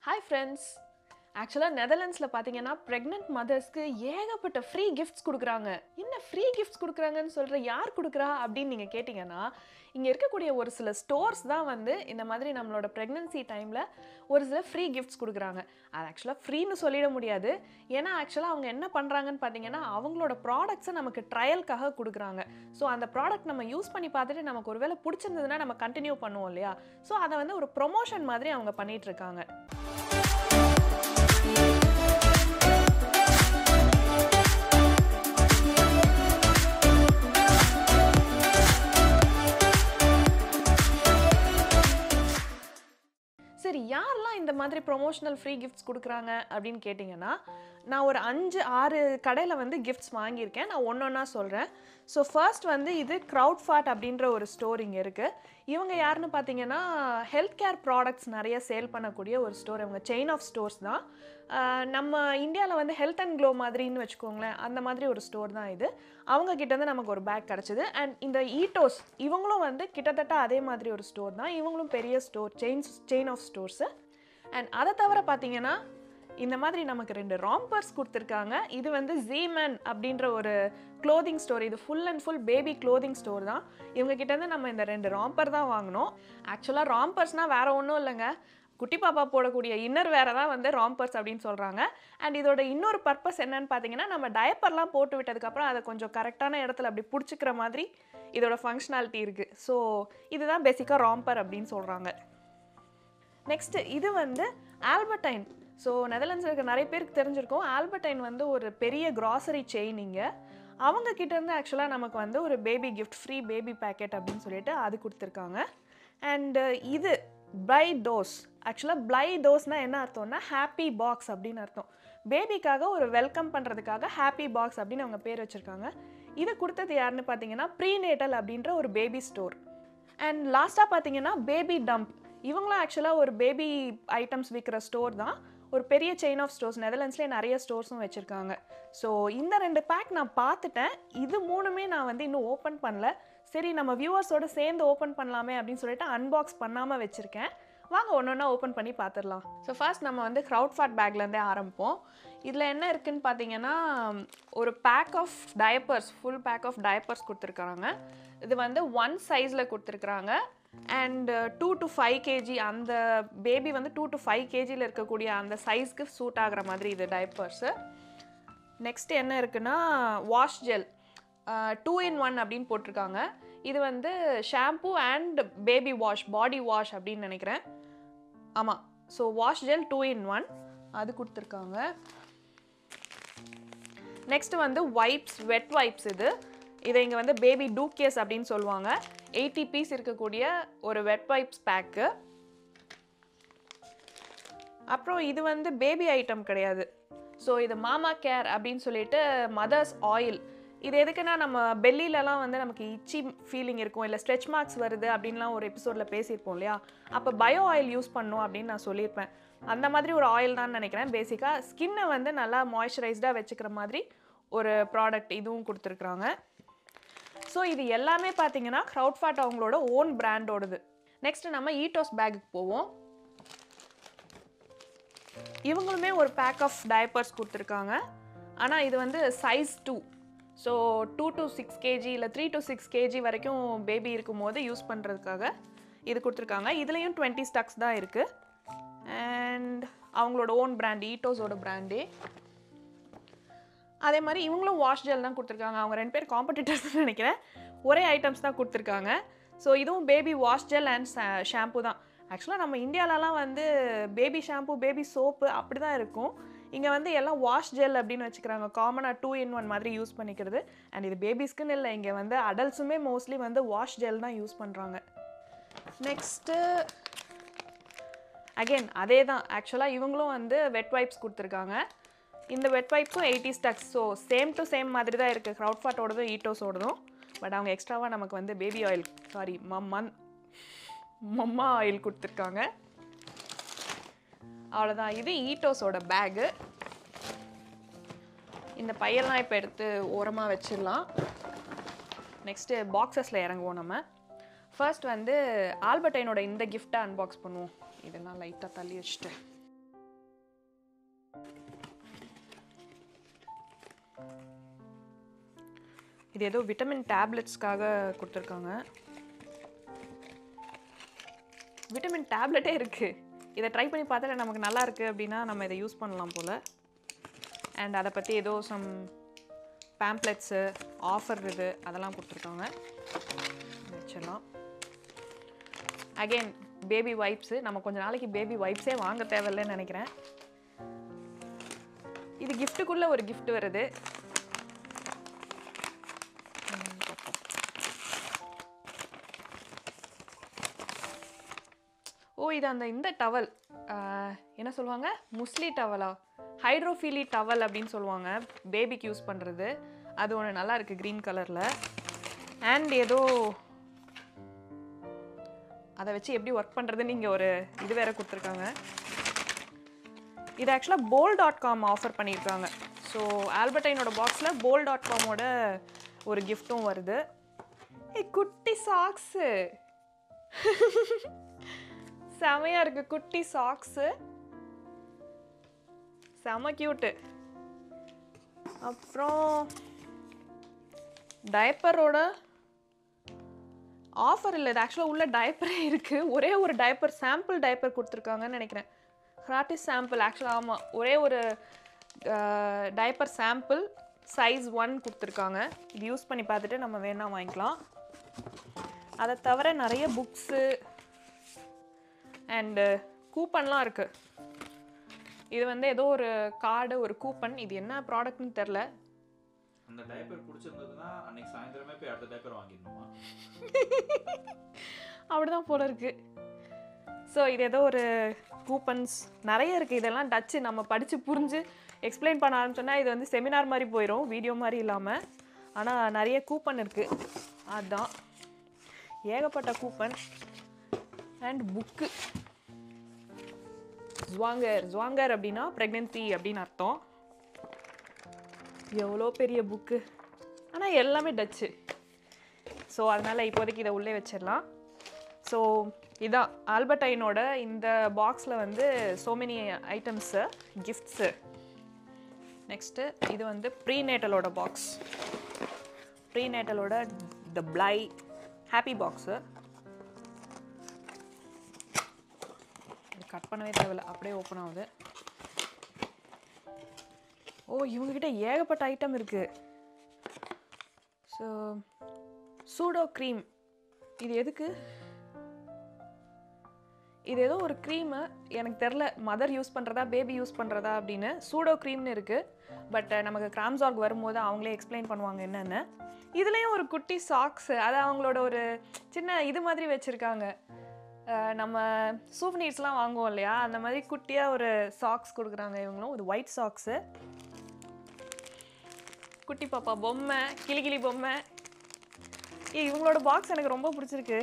Hi friends ஆக்சுவலாக நெதர்லாண்ட்ஸில் பார்த்தீங்கன்னா pregnant மதர்ஸ்க்கு ஏகப்பட்ட ஃப்ரீ கிஃப்ட்ஸ் கொடுக்குறாங்க என்ன ஃப்ரீ கிஃப்ட்ஸ் கொடுக்குறாங்கன்னு சொல்கிற யார் கொடுக்குறா அப்படின்னு நீங்கள் கேட்டிங்கன்னா இங்கே இருக்கக்கூடிய ஒரு சில ஸ்டோர்ஸ் தான் வந்து இந்த மாதிரி நம்மளோட ப்ரெக்னன்சி டைமில் ஒரு சில ஃப்ரீ கிஃப்ட்ஸ் கொடுக்குறாங்க அது ஆக்சுவலாக ஃப்ரீன்னு சொல்லிட முடியாது ஏன்னா ஆக்சுவலாக அவங்க என்ன பண்ணுறாங்கன்னு பார்த்தீங்கன்னா அவங்களோட ப்ராடக்ட்ஸை நமக்கு ட்ரையல்க்காக கொடுக்குறாங்க ஸோ அந்த ப்ராடக்ட் நம்ம யூஸ் பண்ணி பார்த்துட்டு நமக்கு ஒருவேளை பிடிச்சிருந்ததுன்னா நம்ம கண்டினியூ பண்ணுவோம் இல்லையா ஸோ அதை வந்து ஒரு ப்ரொமோஷன் மாதிரி அவங்க பண்ணிட்டு இருக்காங்க சரி யாரெல்லாம் இந்த மாதிரி ப்ரொமோஷனல் ஃப்ரீ கிஃப்ட்ஸ் கொடுக்குறாங்க அப்படின்னு கேட்டிங்கன்னா நான் ஒரு அஞ்சு ஆறு கடையில் வந்து கிஃப்ட்ஸ் வாங்கியிருக்கேன் நான் ஒன்று ஒன்றா சொல்கிறேன் ஸோ ஃபர்ஸ்ட் வந்து இது க்ரௌட் ஃபாட் அப்படின்ற ஒரு ஸ்டோர் இங்கே இருக்குது இவங்க யாருன்னு பார்த்தீங்கன்னா ஹெல்த் கேர் ப்ராடக்ட்ஸ் நிறைய சேல் பண்ணக்கூடிய ஒரு ஸ்டோர் இவங்க செயின் ஆஃப் ஸ்டோர்ஸ் தான் ஆஹ் நம்ம இந்தியாவில் வந்து ஹெல்த் அண்ட் க்ளோ மாதிரின்னு வச்சுக்கோங்களேன் அந்த மாதிரி ஒரு ஸ்டோர் தான் இது அவங்க கிட்டேருந்து நமக்கு ஒரு பேக் கிடச்சிது அண்ட் இந்த ஈட்டோஸ் இவங்களும் வந்து கிட்டத்தட்ட அதே மாதிரி ஒரு ஸ்டோர் தான் இவங்களும் பெரிய store chains chain of stores and அதை தவிர பார்த்தீங்கன்னா இந்த மாதிரி நமக்கு ரெண்டு ராம்பர்ஸ் கொடுத்துருக்காங்க இது வந்து ஜீமன் அப்படின்ற ஒரு க்ளோதிங் ஸ்டோர் இது full and full baby clothing store தான் இவங்க கிட்டேருந்து நம்ம இந்த ரெண்டு ராம்பர் தான் வாங்கினோம் ஆக்சுவலாக ராம்பர்ஸ்னால் வேற ஒன்றும் இல்லைங்க குட்டி பாப்பா போடக்கூடிய இன்னர் வேற தான் வந்து ராம்பர்ஸ் அப்படின்னு சொல்கிறாங்க அண்ட் இதோட இன்னொரு பர்பஸ் என்னன்னு பார்த்தீங்கன்னா நம்ம டயப்பர்லாம் போட்டு விட்டதுக்கப்புறம் அதை கொஞ்சம் கரெக்டான இடத்துல அப்படி பிடிச்சிக்கிற மாதிரி இதோட ஃபங்க்ஷனாலிட்டி இருக்குது ஸோ இதுதான் பேசிக்காக ராம்பர் அப்படின்னு சொல்கிறாங்க நெக்ஸ்ட் இது வந்து ஆல்பர்டைன் ஸோ நெதர்லாண்ட்ஸில் இருக்க நிறைய பேருக்கு தெரிஞ்சிருக்கும் ஆல்பர்டைன் வந்து ஒரு பெரிய கிராசரி செயின் இங்கே அவங்க கிட்ட இருந்து ஆக்சுவலாக நமக்கு வந்து ஒரு baby gift free baby packet அப்படின்னு சொல்லிட்டு அது கொடுத்துருக்காங்க அண்டு இது பிளை டோஸ் ஆக்சுவலாக பிளை டோஸ்னால் என்ன அர்த்தம்னா ஹாப்பி பாக்ஸ் அப்படின்னு அர்த்தம் பேபிக்காக ஒரு வெல்கம் பண்ணுறதுக்காக ஹாப்பி பாக்ஸ் அப்படின்னு அவங்க பேர் வச்சுருக்காங்க இது கொடுத்தது யாருன்னு பார்த்தீங்கன்னா ப்ரீநேட்டல் அப்படின்ற ஒரு பேபி ஸ்டோர் அண்ட் லாஸ்ட்டாக பார்த்தீங்கன்னா பேபி டம்ப் இவங்களும் ஆக்சுவலாக ஒரு பேபி ஐட்டம்ஸ் விற்கிற ஸ்டோர் தான் ஒரு பெரிய செயின் ஆஃப் ஸ்டோர்ஸ் நெதர்லாண்ட்ஸ்லேயே நிறைய ஸ்டோர்ஸும் வச்சுருக்காங்க ஸோ இந்த ரெண்டு பேக் நான் பார்த்துட்டேன் இது மூணுமே நான் வந்து இன்னும் ஓப்பன் பண்ணல சரி நம்ம வியூவர்ஸோட சேர்ந்து ஓப்பன் பண்ணலாமே அப்படின்னு சொல்லிட்டு அன்பாக்ஸ் பண்ணாமல் வச்சுருக்கேன் வாங்க ஒன்று ஒன்றா ஓப்பன் பண்ணி பார்த்துடலாம் ஸோ ஃபர்ஸ்ட் நம்ம வந்து க்ரௌட் ஃபாட் பேக்லேருந்தே ஆரம்பிப்போம் இதில் என்ன இருக்குன்னு பார்த்தீங்கன்னா ஒரு pack of diapers full pack of diapers கொடுத்துருக்காங்க இது வந்து ஒன் சைஸில் கொடுத்துருக்குறாங்க and two to five KG அந்த பேபி வந்து டூ டு ஃபைவ் கேஜியில் இருக்கக்கூடிய அந்த சைஸ்க்கு சூட் ஆகிற மாதிரி இது டயப்பர்ஸு நெக்ஸ்ட் என்ன இருக்குன்னா wash gel two in one அப்படின்னு போட்டிருக்காங்க இது வந்து shampoo and baby wash body wash அப்படின்னு நினைக்கிறேன் ஆமாம் so wash gel two in one அது கொடுத்துருக்காங்க நெக்ஸ்ட் வந்து வைப்ஸ் வெட் வைப்ஸ் இது இதை இங்கே வந்து பேபி டூகேஸ் அப்படின்னு சொல்லுவாங்க எயிட்டி பீஸ் இருக்கக்கூடிய ஒரு வெட் வைப்ஸ் பேக்கு அப்புறம் இது வந்து பேபி ஐட்டம் கிடையாது ஸோ இது மாமா கேர் அப்படின்னு சொல்லிட்டு மதர்ஸ் ஆயில் இது எதுக்குன்னா நம்ம பெல்லிலலாம் வந்து நமக்கு இச்சி ஃபீலிங் இருக்கும் இல்லை ஸ்ட்ரெச் மார்க்ஸ் வருது அப்படின்லாம் ஒரு எபிசோடில் பேசியிருப்போம் இல்லையா அப்போ பயோ ஆயில் யூஸ் பண்ணும் அப்படின்னு நான் சொல்லியிருப்பேன் அந்த மாதிரி ஒரு ஆயில் தான் நினைக்கிறேன் பேசிக்காக ஸ்கின்னை வந்து நல்லா மாய்ஸ்சரைஸ்டாக வச்சுக்கிற மாதிரி ஒரு ப்ராடக்ட் இதுவும் கொடுத்துருக்குறாங்க ஸோ இது எல்லாமே பார்த்தீங்கன்னா க்ரௌட்ஃபாட் அவங்களோட ஓன் பிராண்டோடது நெக்ஸ்ட் நம்ம ஈட்டோஸ் பேக்குக்கு போவோம் இவங்களுமே ஒரு பேக் ஆஃப் டயப்பர்ஸ் கொடுத்துருக்காங்க ஆனால் இது வந்து size two so two to six KG இல்லை த்ரீ டு சிக்ஸ் கேஜி வரைக்கும் பேபி இருக்கும்போது யூஸ் பண்ணுறதுக்காக இது கொடுத்துருக்காங்க இதுலேயும் டுவெண்ட்டி ஸ்டக்ஸ் தான் இருக்குது அண்ட் அவங்களோட ஓன் பிராண்ட் ஈட்டோஸோட பிராண்டே அதே மாதிரி இவங்களும் வாஷ் ஜெல் தான் கொடுத்துருக்காங்க அவங்க ரெண்டு பேர் காம்படிட்டர்ஸ் நினைக்கிறேன் ஒரே ஐட்டம்ஸ் தான் கொடுத்துருக்காங்க ஸோ இதுவும் baby wash gel and shampoo தான் ஆக்சுவலாக நம்ம இந்தியாலலாம் வந்து பேபி ஷாம்பு பேபி சோப்பு அப்படி தான் இருக்கும் இங்கே வந்து எல்லாம் வாஷ் ஜெல் அப்படின்னு வச்சுக்கிறாங்க காமனாக டூ இன் ஒன் மாதிரி யூஸ் பண்ணிக்கிறது அண்ட் இது பேபிஸ்க்குன்னு இல்லை இங்கே வந்து அடல்ட்ஸுமே மோஸ்ட்லி வந்து வாஷ் ஜெல் தான் யூஸ் பண்ணுறாங்க நெக்ஸ்ட்டு அகெயின் அதே தான் ஆக்சுவலாக இவங்களும் வந்து வெட் வைப்ஸ் கொடுத்துருக்காங்க இந்த வெட் வைப்ஸும் எயிட்டி ஸ்டக்ஸ் ஸோ சேம் டு சேம் மாதிரி தான் இருக்குது க்ரௌட் ஃபாட்டோடதும் ஈட்டோஸோடதும் பட் அவங்க எக்ஸ்ட்ராவாக நமக்கு வந்து பேபி ஆயில் சாரி மம்மன் மம்மா ஆயில் கொடுத்துருக்காங்க அவ்வளோதான் இது ஈட்டோஸோட பேகு இந்த பையெல்லாம் இப்போ எடுத்து ஓரமாக வச்சிடலாம் நெக்ஸ்ட்டு பாக்ஸஸில் இறங்குவோம் நம்ம ஃபர்ஸ்ட் வந்து ஆல்பர்டைனோட இந்த கிஃப்ட்டை அன்பாக்ஸ் பண்ணுவோம் இதெல்லாம் லைட்டாக தள்ளி வச்சுட்டு இது ஏதோ விட்டமின் டேப்லெட்ஸ்க்காக கொடுத்துருக்காங்க விட்டமின் டேப்லெட்டே இருக்கு இதை ட்ரை பண்ணி பார்த்துட்டு நமக்கு நல்லா இருக்கு அப்படின்னா நம்ம இதை யூஸ் பண்ணலாம் போல் அண்ட் அதை பற்றி ஏதோ சம் பேம்ப்ளெட்ஸு ஆஃபர் இது அதெல்லாம் கொடுத்துருக்காங்க வச்சிடலாம் அகெயின் பேபி வைப்ஸு நம்ம கொஞ்ச நாளைக்கு பேபி வைப்ஸே வாங்க தேவையில்லைன்னு நினைக்கிறேன் இது கிஃப்ட்டுக்குள்ளே ஒரு gift வருது ம், பார்ப்போம். ஓ இது அந்த இந்த டவல் என்ன சொல்லுவாங்க முஸ்லி டவலா ஹைட்ரோஃபீலி டவல் அப்படின்னு சொல்லுவாங்க பேபிக்கு யூஸ் பண்ணுறது அது ஒன்று நல்லா இருக்குது க்ரீன் கலரில் அண்ட் ஏதோ அதை வச்சு எப்படி ஒர்க் பண்ணுறதுன்னு இங்கே ஒரு இது வேற கொடுத்துருக்காங்க இது ஆக்சுவலாக போல் டாட் காம் ஆஃபர் பண்ணியிருக்காங்க ஸோ ஆல்பர்டைனோட பாக்ஸில் போல் டாட் காமோட ஒரு கிஃப்ட்டும் வருது ஏ குட்டி சாக்ஸு செமையா இருக்கு குட்டி சாக்ஸு செம கியூட்டு அப்புறம் டயப்பரோட ஆஃபர் இல்லை இது ஆக்சுவலாக உள்ள டயப்பரே இருக்குது ஒரே ஒரு டயப்பர் சாம்பிள் டயப்பர் கொடுத்துருக்காங்கன்னு நினைக்கிறேன் கிராட்டிஸ் சாம்பிள் ஆக்சுவலாக ஆமாம் ஒரே ஒரு டயப்பர் சாம்பிள் சைஸ் ஒன் கொடுத்துருக்காங்க இது யூஸ் பண்ணி பார்த்துட்டு நம்ம வேணா வாங்கிக்கலாம் அதை தவிர நிறைய புக்ஸு அண்டு கூப்பன்லாம் இருக்குது இது வந்து ஏதோ ஒரு கார்டு ஒரு கூப்பன் இது என்ன ப்ராடக்ட்னு தெரில அந்த டைப்பர் பிடிச்சிருந்ததுன்னா அன்னைக்கு சாயந்தரமே போய் அடுத்த டைப்பர் வாங்கிடணுமா அப்படிதான் போல இருக்கு ஸோ இது ஏதோ ஒரு கூப்பன்ஸ் நிறைய இருக்குது இதெல்லாம் டச்சு நம்ம படித்து புரிஞ்சு எக்ஸ்பிளைன் பண்ண ஆரம்பிச்சோன்னா இது வந்து செமினார் மாதிரி போயிடும் வீடியோ மாதிரி இல்லாமல் ஆனால் நிறைய கூப்பன் இருக்குது அதுதான் ஏகப்பட்ட கூப்பன் அண்ட் புக்கு ஜுவாங்கர் ஜுவாங்கர் அப்படின்னா ப்ரெக்னென்சி அப்படின்னு அர்த்தம் எவ்வளோ பெரிய புக்கு ஆனால் எல்லாமே டச்சு ஸோ அதனால் இப்போதைக்கு இதை உள்ளே வச்சிடலாம் ஸோ இதான் ஆல்பர்டைனோட இந்த பாக்ஸில் வந்து so many items gifts next இது வந்து ப்ரீநேட்டலோட பாக்ஸ் ப்ரீநேட்டலோட த பிளை ஹாப்பி பாக்ஸு இது கட் பண்ணவே தேவையில்ல அப்படியே ஓப்பன் ஆகுது ஓ இவங்ககிட்ட ஏகப்பட்ட ஐட்டம் இருக்குது ஸோ சூடோ க்ரீம் இது எதுக்கு இது ஏதோ ஒரு க்ரீமு எனக்கு தெரில மதர் யூஸ் பண்ணுறதா பேபி யூஸ் பண்ணுறதா அப்படின்னு சூடோ க்ரீம்னு இருக்குது பட் நமக்கு கிராம்சாக் வரும்போது அவங்களே எக்ஸ்பிளைன் பண்ணுவாங்க என்னென்னு இதுலேயும் ஒரு குட்டி சாக்ஸு அது அவங்களோட ஒரு சின்ன இது மாதிரி வச்சுருக்காங்க நம்ம சூவ்னீட்ஸ்லாம் வாங்குவோம் இல்லையா அந்த மாதிரி குட்டியாக ஒரு சாக்ஸ் கொடுக்குறாங்க இவங்களும் ஒரு ஒயிட் சாக்ஸு குட்டி பாப்பா பொம்மை கிளி கிளி பொம்மை ஏய், இவங்களோட பாக்ஸ் எனக்கு ரொம்ப பிடிச்சிருக்கு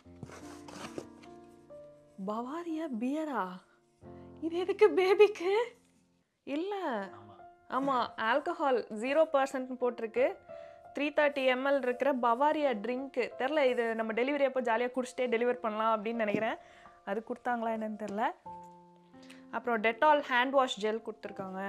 பவாரியா பியரா இது எதுக்கு பேபிக்கு இல்லை ஆமா ஆமாம் ஆல்கஹால் ஜீரோ பர்சன்ட் போட்டிருக்கு த்ரீ தேர்ட்டி எம்எல் இருக்கிற பவாரியா ட்ரிங்க்கு தெரில இது நம்ம டெலிவரி அப்போ ஜாலியாக குடிச்சிட்டே டெலிவர் பண்ணலாம் அப்படின்னு நினைக்கிறேன் அது கொடுத்தாங்களா என்னன்னு தெரில அப்புறம் டெட்டால் ஹேண்ட் வாஷ் ஜெல் கொடுத்துருக்காங்க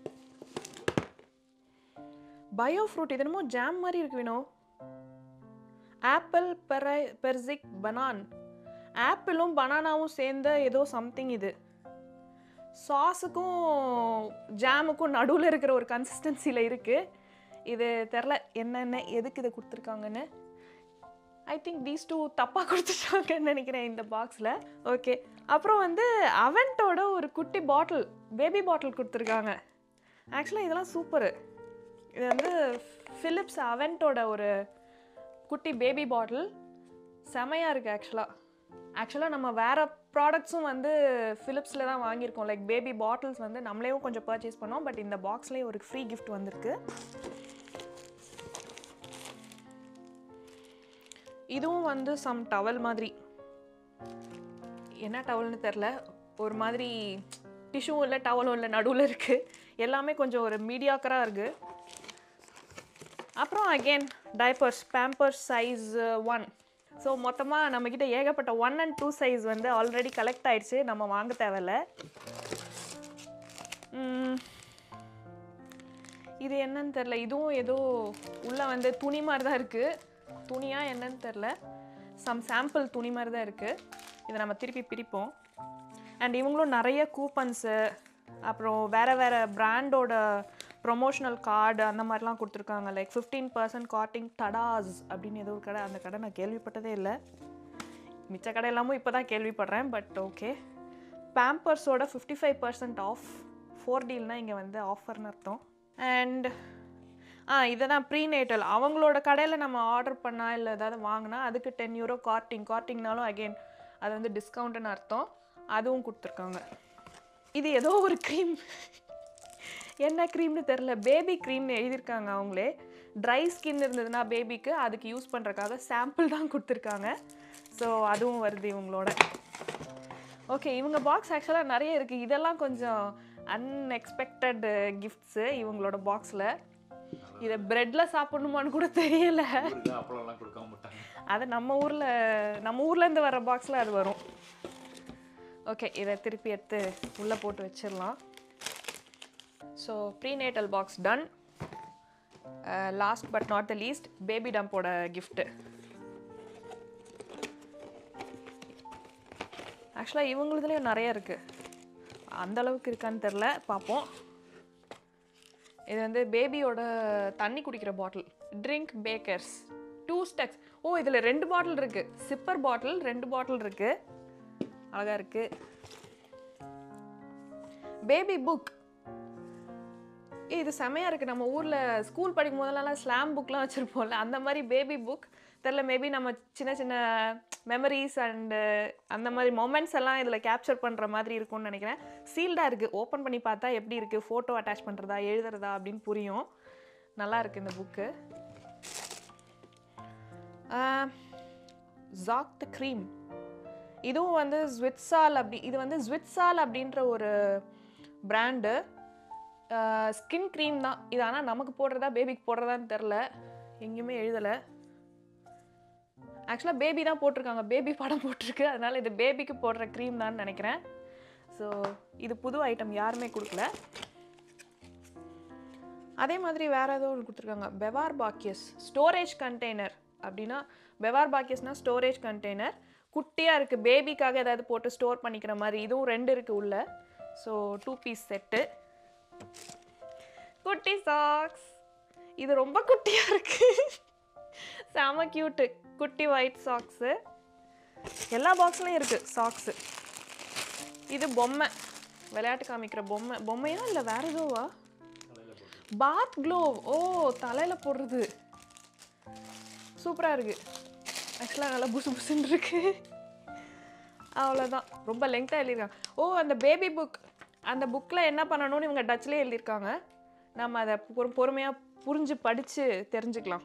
பயோ ஃப்ரூட் இது என்னமோ ஜாம் மாதிரி இருக்கு வினோ ஆப்பிள் பெரை பெர்சிக் பனான் ஆப்பிளும் பனானாவும் சேர்ந்த ஏதோ சம்திங் இது சாஸுக்கும் ஜாமுக்கும் நடுவில் இருக்கிற ஒரு கன்சிஸ்டன்சியில் இருக்குது இது தெரில என்னென்ன எதுக்கு இதை கொடுத்துருக்காங்கன்னு ஐ திங்க் தீஸ் டூ தப்பாக கொடுத்துட்டாங்கன்னு நினைக்கிறேன் இந்த பாக்ஸில் ஓகே அப்புறம் வந்து அவென்ட்டோட ஒரு குட்டி பாட்டில் பேபி பாட்டில் கொடுத்துருக்காங்க ஆக்சுவலாக இதெல்லாம் சூப்பரு இது வந்து ஃபிலிப்ஸ் அவென்ட்டோட ஒரு குட்டி பேபி பாட்டில் செமையாக இருக்குது ஆக்சுவலாக ஆக்சுவலாக நம்ம வேறு ப்ராடக்ட்ஸும் வந்து ஃபிலிப்ஸில் தான் வாங்கியிருக்கோம் லைக் பேபி பாட்டில்ஸ் வந்து நம்மளேயும் கொஞ்சம் பர்ச்சேஸ் பண்ணோம் பட் இந்த பாக்ஸ்லேயே ஒரு ஃப்ரீ gift வந்திருக்கு இதுவும் வந்து சம் டவல் மாதிரி என்ன டவல்னு தெரில ஒரு மாதிரி டிஷ்யூவும் இல்லை டவலும் இல்லை நடுவில் இருக்குது எல்லாமே கொஞ்சம் ஒரு மீடியாக்கராக இருக்குது அப்புறம் again diapers Pampers size one so மொத்தமாக நம்மக்கிட்ட ஏகப்பட்ட ஒன் அண்ட் டூ சைஸ் வந்து ஆல்ரெடி கலெக்ட் ஆயிடுச்சு நம்ம வாங்க தேவையில்ல ம், என்னன்னு தெரில இதுவும் ஏதோ உள்ளே வந்து துணி மாதிரி தான் இருக்குது துணியா என்னன்னு தெரில சம் சாம்பிள் துணி மாதிரி தான் இருக்குது இதை நம்ம திருப்பி பிரிப்போம் அண்ட் இவங்களும் நிறைய கூப்பன்ஸு அப்புறம் வேறு வேறு பிராண்டோட ப்ரொமோஷனல் கார்டு அந்த மாதிரிலாம் கொடுத்துருக்காங்க லைக் ஃபிஃப்டீன் பர்சன்ட் காட்டிங் தடாஸ் அப்படின்னு ஏதோ ஒரு கடை அந்த கடை நான் கேள்விப்பட்டதே இல்லை மிச்ச கடை எல்லாமும் இப்போ தான் கேள்விப்படுறேன் பட் ஓகே பேம்பர்ஸோட ஃபிஃப்டி ஃபைவ் பர்சன்ட் ஆஃப் ஃபோர் டீல்னால் இங்கே வந்து ஆஃபர்னு அர்த்தம் அண்ட் ஆ இதை தான் ப்ரீநேட்டல் அவங்களோட கடையில் நம்ம ஆர்டர் பண்ணால் இல்லை ஏதாவது வாங்கினா அதுக்கு டென் யூரோ கார்ட்டிங் கார்ட்டிங்னாலும் அகெயின் அது வந்து டிஸ்கவுண்ட்டுன்னு அர்த்தம் அதுவும் கொடுத்துருக்காங்க இது ஏதோ ஒரு க்ரீம் என்ன க்ரீம்னு தெரில பேபி க்ரீம்னு எழுதியிருக்காங்க அவங்களே ட்ரை ஸ்கின் இருந்ததுன்னா பேபிக்கு அதுக்கு யூஸ் பண்ணுறக்காக சாம்பிள் தான் கொடுத்துருக்காங்க ஸோ அதுவும் வருது இவங்களோட ஓகே இவங்க பாக்ஸ் ஆக்சுவலாக நிறைய இருக்குது இதெல்லாம் கொஞ்சம் அன்எக்ஸ்பெக்டட் கிஃப்ட்ஸு இவங்களோட பாக்ஸில் இதை ப்ரெட்டில் சாப்பிடணுமான்னு கூட தெரியல ஊருக்கு அப்பளம்லாம் கொடுக்காம விட்டாங்க அது நம்ம ஊரில் நம்ம ஊர்லேருந்து வர பாக்ஸில் அது வரும் ஓகே இதை திருப்பி எடுத்து உள்ளே போட்டு வச்சிடலாம் so prenatal box done last but not the least baby டம்போட கிஃப்ட்டு ஆக்சுவலாக இவங்களுதுலேயும் நிறைய இருக்குது அந்த அளவுக்கு இருக்கான்னு தெரில பார்ப்போம் இது வந்து பேபியோட தண்ணி குடிக்கிற பாட்டில் ட்ரிங்க் பேக்கர்ஸ் டூ ஸ்டெக்ஸ் ஓ இதில் ரெண்டு பாட்டில் இருக்குது சிப்பர் பாட்டில் ரெண்டு பாட்டில் இருக்குது அழகாக இருக்குது பேபி புக் இது செமையாக இருக்குது நம்ம ஊரில் ஸ்கூல் படிக்கும் போதெல்லாம் ஸ்லாம் புக்லாம் வச்சுருப்போம்ல அந்த மாதிரி பேபி புக் தெரில மேபி நம்ம சின்ன சின்ன மெமரிஸ் அண்டு அந்த மாதிரி மொமெண்ட்ஸ் எல்லாம் இதில் கேப்சர் பண்ணுற மாதிரி இருக்கும்னு நினைக்கிறேன் சீல்டாக இருக்குது ஓப்பன் பண்ணி பார்த்தா எப்படி இருக்குது ஃபோட்டோ அட்டாச் பண்ணுறதா எழுதுறதா அப்படின்னு புரியும் நல்லா இருக்குது இந்த புக்கு ஜாக் த க்ரீம் இதுவும் வந்து ஸ்விட்சால் அப்படி இது வந்து ஸ்விட்சால் அப்படின்ற ஒரு பிராண்டு ஸ்கின் க்ரீம் தான் இது ஆனால் நமக்கு போடுறதா பேபிக்கு போடுறதான்னு தெரில எங்கேயுமே எழுதலை ஆக்சுவலாக பேபி தான் போட்டிருக்காங்க பேபி படம் போட்டிருக்கு அதனால இது பேபிக்கு போடுற க்ரீம் தான் நினைக்கிறேன் ஸோ இது புது ஐட்டம் யாருமே கொடுக்கல அதே மாதிரி வேற ஏதோ ஒன்று கொடுத்துருக்காங்க பெவார் பாக்கியஸ் ஸ்டோரேஜ் கண்டெய்னர் அப்படின்னா பெவார் பாக்கியஸ்னா ஸ்டோரேஜ் கண்டெய்னர் குட்டியாக இருக்குது பேபிக்காக ஏதாவது போட்டு ஸ்டோர் பண்ணிக்கிற மாதிரி இதுவும் ரெண்டு இருக்குது உள்ள ஸோ டூ பீஸ் செட்டு குட்டி சாக்ஸ் இது ரொம்ப குட்டியாக இருக்குது செம க்யூட்டு குட்டி ஒயிட் சாக்ஸு எல்லா பாக்ஸ்லையும் இருக்குது சாக்ஸு இது பொம்மை விளையாட்டு காமிக்கிற பொம்மை பொம்மையா இல்லை வேற எதுவா பாத் க்ளோவ் ஓ தலையில் போடுறது சூப்பராக இருக்குது ஆக்சுவலாக நல்லா புசு புசுன்னு இருக்கு அவ்வளோதான் ரொம்ப லெங்க்த்தாக எழுதியிருக்காங்க ஓ அந்த பேபி புக் அந்த புக்கில் என்ன பண்ணணும்னு இவங்க டச்லேயே எழுதியிருக்காங்க நம்ம அதை பொறு பொறுமையாக புரிஞ்சு படித்து தெரிஞ்சுக்கலாம்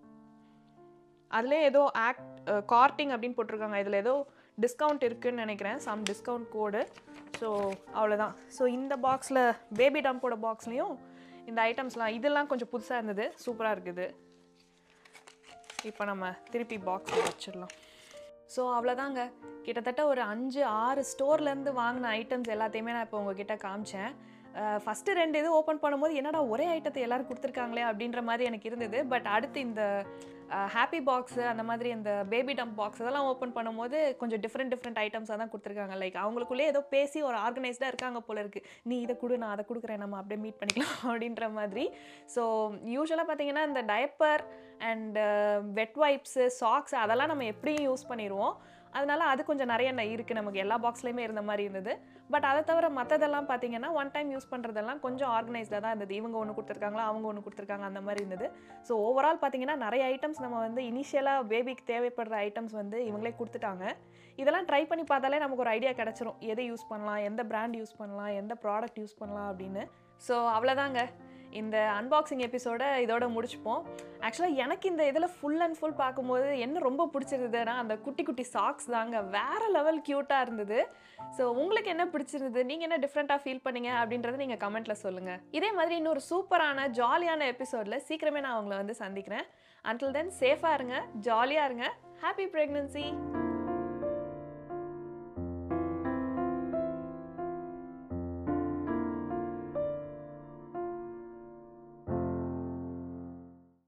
அதிலே ஏதோ ஆக்ட் கார்ட்டிங் அப்படின்னு போட்டிருக்காங்க இதில் ஏதோ டிஸ்கவுண்ட் இருக்குன்னு நினைக்கிறேன் சம் டிஸ்கவுண்ட் கோடு ஸோ அவ்வளோதான் ஸோ இந்த பாக்ஸில் பேபி டம்போட பாக்ஸ்லேயும் இந்த ஐட்டம்ஸ்லாம் இதெல்லாம் கொஞ்சம் புதுசாக இருந்தது சூப்பராக இருக்குது இப்போ நம்ம திருப்பி பாக்ஸில் வச்சிடலாம் ஸோ அவ்வளோதாங்க கிட்டத்தட்ட ஒரு அஞ்சு ஆறு ஸ்டோர்லேருந்து வாங்கின ஐட்டம்ஸ் எல்லாத்தையுமே நான் இப்போ உங்ககிட்ட காமிச்சேன் ஃபஸ்ட்டு ரெண்டு இது ஓப்பன் பண்ணும்போது என்னடா ஒரே ஐட்டத்தை எல்லாரும் கொடுத்துருக்காங்களே அப்படின்ற மாதிரி எனக்கு இருந்தது பட் அடுத்து இந்த ஹாப்பி பாக்ஸு அந்த மாதிரி அந்த பேபி டம்ப் பாக்ஸ் அதெல்லாம் ஓப்பன் பண்ணும்போது கொஞ்சம் டிஃப்ரெண்ட் டிஃப்ரெண்ட் ஐட்டம்ஸாக தான் கொடுத்துருக்காங்க லைக் அவங்களுக்குள்ளே ஏதோ பேசி ஒரு ஆர்கனைஸ்டாக இருக்காங்க போல இருக்கு நீ இதை கொடு நான் அதை கொடுக்குறேன் நம்ம அப்படியே மீட் பண்ணிக்கலாம் அப்படின்ற மாதிரி ஸோ யூஸ்வலாக பார்த்தீங்கன்னா இந்த diaper and wet wipes socks அதெல்லாம் நம்ம எப்படியும் யூஸ் பண்ணிடுவோம் அதனால அது கொஞ்சம் நிறைய ந- இருக்கு நமக்கு எல்லா பாக்ஸ்லையுமே இருந்த மாதிரி இருந்தது பட் அதை தவிர மற்றதெல்லாம் பார்த்தீங்கன்னா ஒன் டைம் யூஸ் பண்ணுறதெல்லாம் கொஞ்சம் ஆர்கனைஸ்டாக தான் இருந்தது இவங்க ஒன்று கொடுத்துருக்காங்களா அவங்க ஒன்று கொடுத்துருக்காங்க அந்த மாதிரி இருந்தது ஸோ ஓவரால் பார்த்தீங்கன்னா நிறைய ஐட்டம்ஸ் நம்ம வந்து இனிஷியலாக பேபிக்கு தேவைப்படுற ஐட்டம்ஸ் வந்து இவங்களே கொடுத்துட்டாங்க இதெல்லாம் ட்ரை பண்ணி பார்த்தாலே நமக்கு ஒரு ஐடியா கிடச்சிரும் எதை யூஸ் பண்ணலாம் எந்த பிராண்ட் யூஸ் பண்ணலாம் எந்த ப்ராடக்ட் யூஸ் பண்ணலாம் அப்படின்னு ஸோ அவ்வளோதாங்க இந்த அன்பாக்சிங் எபிசோட இதோட முடிச்சுப்போம் ஆக்சுவலாக எனக்கு இந்த இதில் ஃபுல் அண்ட் ஃபுல் பார்க்கும்போது என்ன ரொம்ப பிடிச்சிருந்ததுன்னா அந்த குட்டி குட்டி சாக்ஸ் தாங்க வேற லெவல் க்யூட்டாக இருந்தது ஸோ உங்களுக்கு என்ன பிடிச்சிருந்தது நீங்கள் என்ன டிஃப்ரெண்ட்டாக ஃபீல் பண்ணீங்க அப்படின்றத நீங்கள் கமெண்ட்டில் சொல்லுங்கள் இதே மாதிரி இன்னொரு சூப்பரான ஜாலியான எபிசோடில் சீக்கிரமே நான் உங்களை வந்து சந்திக்கிறேன் அன்டில் தென் சேஃபாக இருங்க ஜாலியாக இருங்க ஹாப்பி ப்ரெக்னன்சி